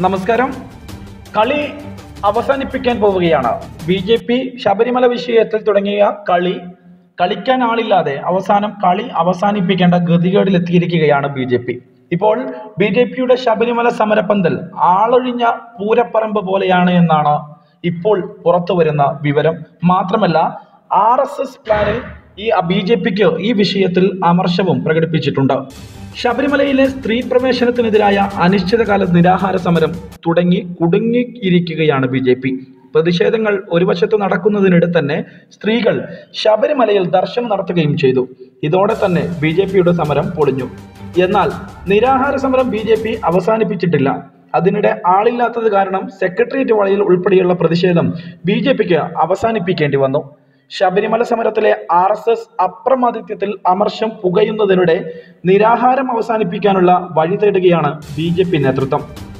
നമസ്കാരം കളി അവസാനിപ്പിക്കാൻ പോവുകയാണ് ബി ജെ പി ശബരിമല വിഷയത്തിൽ തുടങ്ങിയ കളി കളിക്കാൻ ആളില്ലാതെ അവസാനം കളി അവസാനിപ്പിക്കേണ്ട ഗതികേടിലെത്തിയിരിക്കുകയാണ് ബി ജെ പി ഇപ്പോൾ ബി ജെ പിയുടെ ശബരിമല സമരപ്പന്തൽ ആളൊഴിഞ്ഞ പൂരപ്പറമ്പ് പോലെയാണ് എന്നാണ് ഇപ്പോൾ പുറത്തു വരുന്ന വിവരം മാത്രമല്ല ആർ എസ് എസ് പ്ലാനിൽ ഈ ബി ജെ പിക്ക് ഈ വിഷയത്തിൽ അമർഷവും പ്രകടിപ്പിച്ചിട്ടുണ്ട് ശബരിമലയിലെ സ്ത്രീ പ്രവേശനത്തിനെതിരായ അനിശ്ചിതകാല നിരാഹാര സമരം തുടങ്ങി കുടുങ്ങിയിരിക്കുകയാണ് ബി ജെ പി പ്രതിഷേധങ്ങൾ ഒരു വശത്ത് നടക്കുന്നതിനിടെ തന്നെ സ്ത്രീകൾ ശബരിമലയിൽ ദർശനം നടത്തുകയും ചെയ്തു ഇതോടെ തന്നെ ബി ജെ പിയുടെ സമരം പൊളിഞ്ഞു എന്നാൽ നിരാഹാര സമരം ബി ജെ പി അവസാനിപ്പിച്ചിട്ടില്ല അതിനിടെ ആളില്ലാത്തത് കാരണം സെക്രട്ടേറിയറ്റ് വളയിൽ ഉൾപ്പെടെയുള്ള പ്രതിഷേധം ബി ജെ പിക്ക് അവസാനിപ്പിക്കേണ്ടി വന്നു ശബരിമല സമരത്തിലെ ആർ എസ് എസ് അപ്രമാദിത്യത്തിൽ അമർഷം പുകയുന്നതിനിടെ നിരാഹാരം അവസാനിപ്പിക്കാനുള്ള വഴി തേടുകയാണ് ബി ജെ പി നേതൃത്വം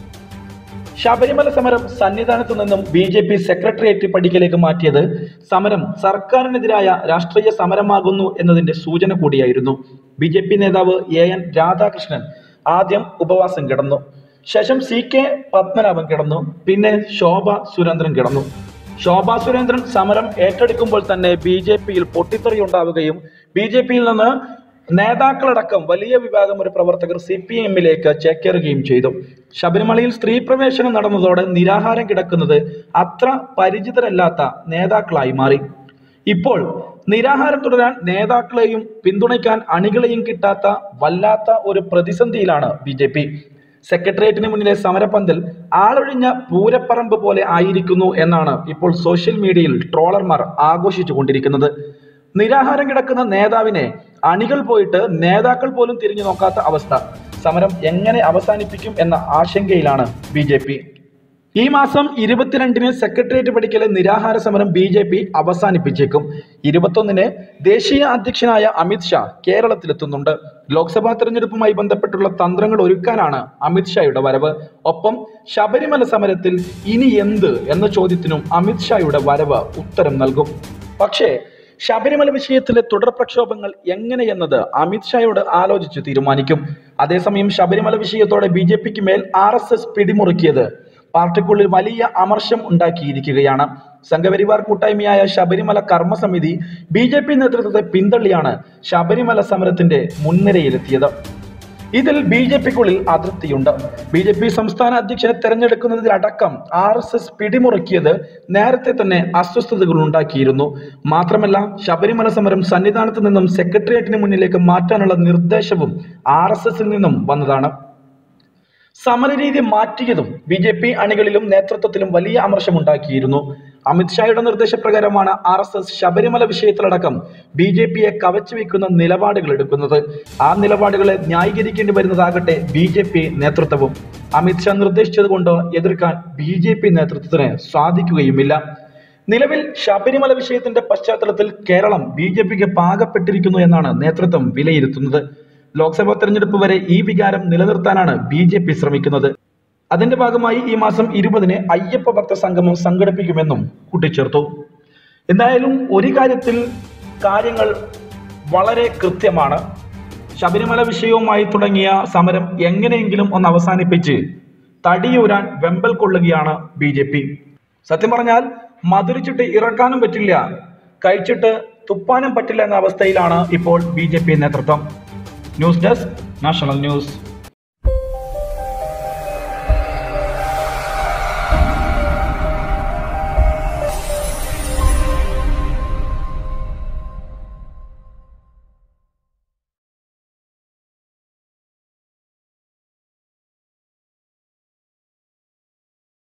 ശബരിമല സമരം സന്നിധാനത്തു നിന്നും ബി ജെ പി സെക്രട്ടേറിയറ്റ് പടിക്കലേക്ക് മാറ്റിയത് സമരം സർക്കാരിനെതിരായ രാഷ്ട്രീയ സമരമാകുന്നു എന്നതിന്റെ സൂചന കൂടിയായിരുന്നു ബി ജെ പി നേതാവ് എ എൻ രാധാകൃഷ്ണൻ ആദ്യം ഉപവാസം കിടന്നു ശേഷം സി കെ പത്മനാഭൻ കിടന്നു പിന്നെ ശോഭ സുരേന്ദ്രൻ കിടന്നു ശോഭ സുരേന്ദ്രൻ സമരം ഏറ്റെടുക്കുമ്പോൾ തന്നെ ബി ജെ പിയിൽ പൊട്ടിത്തെറി ഉണ്ടാവുകയും ബി ജെ പിയിൽ നിന്ന് നേതാക്കളടക്കം വലിയ വിഭാഗം ഒരു പ്രവർത്തകർ സി പി എമ്മിലേക്ക് ചേക്കേറുകയും ചെയ്തു ശബരിമലയിൽ സ്ത്രീ പ്രവേശനം നടന്നതോടെ നിരാഹാരം കിടക്കുന്നത് അത്ര പരിചിതരല്ലാത്ത നേതാക്കളായി മാറി ഇപ്പോൾ നിരാഹാരം തുടരാൻ നേതാക്കളെയും പിന്തുണയ്ക്കാൻ അണികളെയും കിട്ടാത്ത വല്ലാത്ത ഒരു പ്രതിസന്ധിയിലാണ് ബി ജെ പി സെക്രട്ടേറിയറ്റിന് മുന്നിലെ സമരപ്പന്തൽ ആളൊഴിഞ്ഞ പൂരപ്പറമ്പ് പോലെ ആയിരിക്കുന്നു എന്നാണ് ഇപ്പോൾ സോഷ്യൽ മീഡിയയിൽ ട്രോളർമാർ ആഘോഷിച്ചു കൊണ്ടിരിക്കുന്നത് നിരാഹാരം കിടക്കുന്ന നേതാവിനെ അണികൾ പോയിട്ട് നേതാക്കൾ പോലും തിരിഞ്ഞു നോക്കാത്ത അവസ്ഥ സമരം എങ്ങനെ അവസാനിപ്പിക്കും എന്ന ആശങ്കയിലാണ് ബി ജെ പി ഈ മാസം ഇരുപത്തിരണ്ടിന് സെക്രട്ടേറിയറ്റ് പടിക്കലെ നിരാഹാര സമരം ബി ജെ പി അവസാനിപ്പിച്ചേക്കും ഇരുപത്തൊന്നിന് ദേശീയ അധ്യക്ഷനായ അമിത് ഷാ കേരളത്തിലെത്തുന്നുണ്ട് ലോക്സഭാ തെരഞ്ഞെടുപ്പുമായി ബന്ധപ്പെട്ടുള്ള തന്ത്രങ്ങൾ ഒരുക്കാനാണ് അമിത് ഷായുടെ വരവ് ഒപ്പം ശബരിമല സമരത്തിൽ ഇനി എന്ത് എന്ന ചോദ്യത്തിനും അമിത് ഷായുടെ വരവ് ഉത്തരം നൽകും പക്ഷേ ശബരിമല വിഷയത്തിലെ തുടർ പ്രക്ഷോഭങ്ങൾ എങ്ങനെയെന്നത് അമിത് ഷായോട് ആലോചിച്ച് തീരുമാനിക്കും അതേസമയം ശബരിമല വിഷയത്തോടെ ബി ജെ പിക്ക് മേൽ ആർ എസ് എസ് പിടിമുറുക്കിയത് പാർട്ടിക്കുള്ളിൽ വലിയ അമർഷം ഉണ്ടാക്കിയിരിക്കുകയാണ് സംഘപരിവാർ കൂട്ടായ്മയായ ശബരിമല കർമ്മസമിതി ബി ജെ പി നേതൃത്വത്തെ പിന്തള്ളിയാണ് ശബരിമല സമരത്തിന്റെ മുൻനിരയിലെത്തിയത് ഇതിൽ ബി ജെ പിക്കുള്ളിൽ അതൃപ്തിയുണ്ട് ബി ജെ പി സംസ്ഥാന അധ്യക്ഷനെ തെരഞ്ഞെടുക്കുന്നതിലടക്കം ആർ എസ് എസ് പിടിമുറുക്കിയത് നേരത്തെ തന്നെ അസ്വസ്ഥതകൾ ഉണ്ടാക്കിയിരുന്നു മാത്രമല്ല ശബരിമല സമരം സന്നിധാനത്ത് നിന്നും സെക്രട്ടേറിയറ്റിന് മുന്നിലേക്ക് മാറ്റാനുള്ള നിർദ്ദേശവും ആർ എസ് എസിൽ നിന്നും വന്നതാണ് സമരരീതി മാറ്റിയതും ബി ജെ പി അണികളിലും നേതൃത്വത്തിലും വലിയ അമർഷമുണ്ടാക്കിയിരുന്നു അമിത്ഷായുടെ നിർദ്ദേശപ്രകാരമാണ് ആർ എസ് എസ് ശബരിമല വിഷയത്തിലടക്കം ബി ജെ പിയെ കവച്ചു വെക്കുന്ന നിലപാടുകൾ എടുക്കുന്നത് ആ നിലപാടുകളെ ന്യായീകരിക്കേണ്ടി വരുന്നതാകട്ടെ ബി ജെ പി നേതൃത്വവും അമിത്ഷാ നിർദ്ദേശിച്ചതുകൊണ്ട് എതിർക്കാൻ ബി ജെ പി നേതൃത്വത്തിന് സാധിക്കുകയുമില്ല നിലവിൽ ശബരിമല വിഷയത്തിന്റെ പശ്ചാത്തലത്തിൽ കേരളം ബി ജെ പിക്ക് പാകപ്പെട്ടിരിക്കുന്നു എന്നാണ് നേതൃത്വം വിലയിരുത്തുന്നത് ലോക്സഭാ തെരഞ്ഞെടുപ്പ് വരെ ഈ വികാരം നിലനിർത്താനാണ് ബി ജെ പി ശ്രമിക്കുന്നത് അതിന്റെ ഭാഗമായി ഈ മാസം ഇരുപതിന് അയ്യപ്പ ഭക്ത സംഗമം സംഘടിപ്പിക്കുമെന്നും കൂട്ടിച്ചേർത്തു എന്തായാലും ഒരു കാര്യത്തിൽ കാര്യങ്ങൾ വളരെ കൃത്യമാണ് ശബരിമല വിഷയവുമായി തുടങ്ങിയ സമരം എങ്ങനെയെങ്കിലും ഒന്ന് അവസാനിപ്പിച്ച് തടിയൂരാൻ വെമ്പൽ കൊള്ളുകയാണ് ബി ജെ പി സത്യം പറഞ്ഞാൽ മധുരിച്ചിട്ട് ഇറക്കാനും പറ്റില്ല കഴിച്ചിട്ട് തുപ്പാനും പറ്റില്ല എന്ന അവസ്ഥയിലാണ് ഇപ്പോൾ ബി ജെ പി നേതൃത്വം ന്യൂസ് ഡെസ്ക് നാഷണൽ ന്യൂസ്